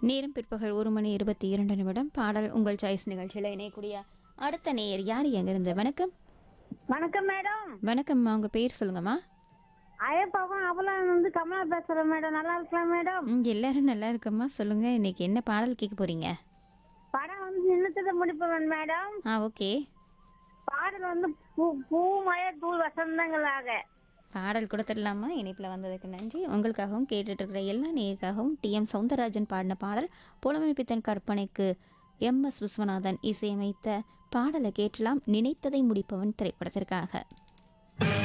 நேரம் பிற்பகல் ஒரு மணி இருபத்தி இரண்டு நிமிடம் பாடல் உங்கள் சாய்ஸ் நிகழ்ச்சியில் இணையக்கூடிய அடுத்த நேயர் யார் எங்கிருந்து வணக்கம் வணக்கம் மேடம் வணக்கம்மா உங்கள் பேர் சொல்லுங்கம்மா ஐயப்பாவும் அவலாம் வந்து கமலா பேசுறேன் மேடம் நல்லா இருக்கலாம் மேடம் ம் எல்லாரும் நல்லா இருக்கம்மா சொல்லுங்க இன்னைக்கு என்ன பாடல் கேட்க போறீங்க படம் வந்து நின்னத்தை முடிப்பவன் மேடம் ஆ ஓகே பாடல் வந்து பூ பூ மழை தூள் வசந்தங்களாக பாடல் கொடுத்துடலாமா இணைப்பில் வந்ததுக்கு நன்றி உங்களுக்காகவும் கேட்டுட்டு இருக்கிற எல்லா நேயருக்காகவும் டி எம் சௌந்தரராஜன் பாடின பாடல் புலமை பித்தன் கற்பனைக்கு எம் எஸ் விஸ்வநாதன் இசையமைத்த பாடலை கேட்டலாம் நினைத்ததை முடிப்பவன் திரைப்படத்திற்காக